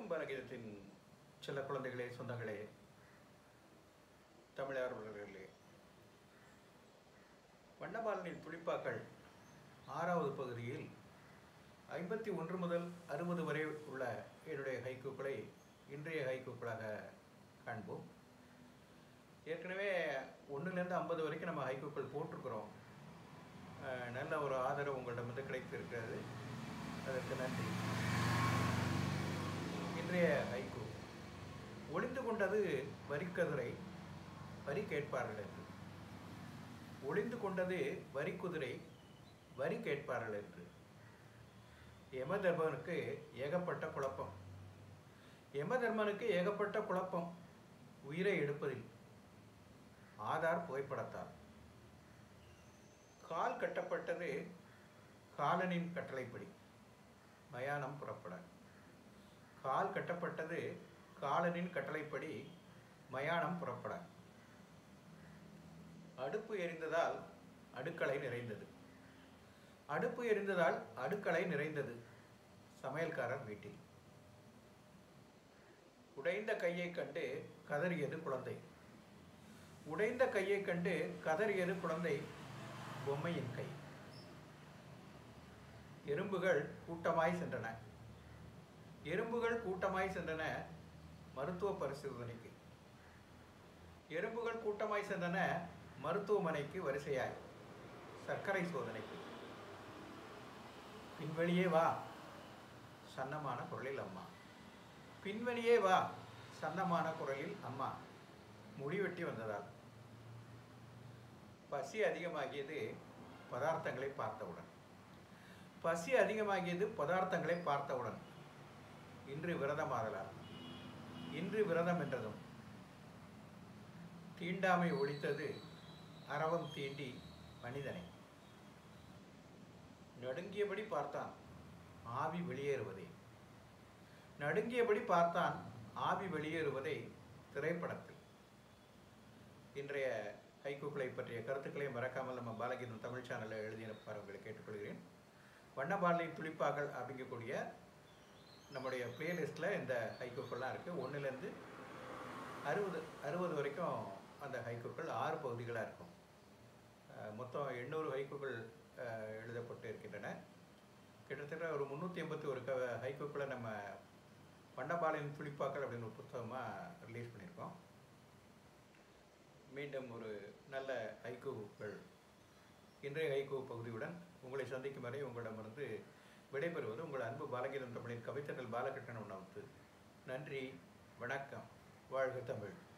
வணக்கம் பாலகீதத்தின் சில குழந்தைகளே சொந்தங்களே தமிழார்வர்களே வண்ணபாலனின் துளிப்பாக்கள் ஆறாவது பகுதியில் ஐம்பத்தி ஒன்று முதல் அறுபது வரை உள்ள என்னுடைய ஹைக்கூக்களை இன்றைய ஹைக்கூக்களாக காண்போம் ஏற்கனவே ஒன்றுலேருந்து ஐம்பது வரைக்கும் நம்ம ஹைக்கூக்கள் போட்டிருக்கிறோம் அஹ் நல்ல ஒரு ஆதரவு உங்களிடமிருந்து கிடைத்திருக்கிறது அதற்கு நன்றி இன்றைய ஹைக்கூ ஒளிந்து கொண்டது வரிக்கதிரை வரி கேட்பார்கள் என்று ஒளிந்து கொண்டது வரிக்குதிரை வரி கேட்பார்கள் என்று யமதர்மனுக்கு ஏகப்பட்ட குழப்பம் யமதர்மனுக்கு ஏகப்பட்ட குழப்பம் உயிரை எடுப்பதில் ஆதார் புகைப்படத்தால் கால் கட்டப்பட்டது காலனின் கட்டளைப்படி மயானம் புறப்பட கால் கட்டப்பட்டது காலனின் கட்டளைப்படி மயானம் புறப்பட அடுப்பு எரிந்ததால் அடுக்களை நிறைந்தது அடுப்பு எரிந்ததால் அடுக்களை நிறைந்தது சமையல்காரர் வீட்டில் உடைந்த கையை கண்டு கதறியது குழந்தை உடைந்த கையை கண்டு கதறியது குழந்தை பொம்மையின் கை எறும்புகள் கூட்டமாய் சென்றன எறும்புகள் கூட்டமாய் சென்றன மருத்துவ பரிசோதனைக்கு எறும்புகள் கூட்டமாய் சென்றன மருத்துவமனைக்கு வரிசையாய் சர்க்கரை சோதனைக்கு பின்வழியே வா சன்னமான குரலில் அம்மா பின்வழியே வா சன்னமான குரலில் அம்மா முடிவெட்டி வந்ததால் பசி அதிகமாகியது பதார்த்தங்களை பார்த்தவுடன் பசி அதிகமாகியது பதார்த்தங்களை பார்த்தவுடன் இன்று விரதமாதலால் இன்று விரதம் என்றதும் தீண்டாமை ஒழித்தது அரவம் தீண்டி மனிதனை நடுங்கியபடி பார்த்தான் ஆவி வெளியேறுவதை நடுங்கியபடி பார்த்தான் ஆவி வெளியேறுவதை திரைப்படத்தில் இன்றைய ஹைக்கூக்களை பற்றிய கருத்துக்களை மறக்காமல் நம்ம பாலகீதம் தமிழ் சேனலில் எழுதியிருப்பார் உங்களை கேட்டுக்கொள்கிறேன் வண்ணபாலின் துளிப்பாக்கள் அப்படிங்கக்கூடிய நம்முடைய பிளேலிஸ்ட்டில் இந்த ஹைக்கூக்கள்லாம் இருக்குது ஒன்றுலேருந்து அறுபது அறுபது வரைக்கும் அந்த ஹைக்கூக்கள் ஆறு பகுதிகளாக இருக்கும் அஹ் மொத்தம் எண்ணூறு ஹைக்கூக்கள் அஹ், எழுதப்பட்டு இருக்கின்றன கிட்டத்தட்ட ஒரு முந்நூற்றி எண்பத்தி ஒரு க ஹைக்கூக்களை நம்ம வண்ணபாலின் துளிப்பாக்கள் அப்படின்னு ஒரு புத்தகமாக ரிலீஸ் பண்ணியிருக்கோம் மீண்டும் ஒரு நல்ல ஹைக்கூக்கள் இன்றைய ஹைக்கூ பகுதியுடன் உங்களை சந்திக்கும் வரை உங்களிடமிருந்து விடைபெறுவது உங்கள் அன்பு பாலகீதம் தமிழின் கவித்தர்கள் பாலகிருஷ்ணன் உணவுத்து நன்றி வணக்கம் வாழ்க தமிழ்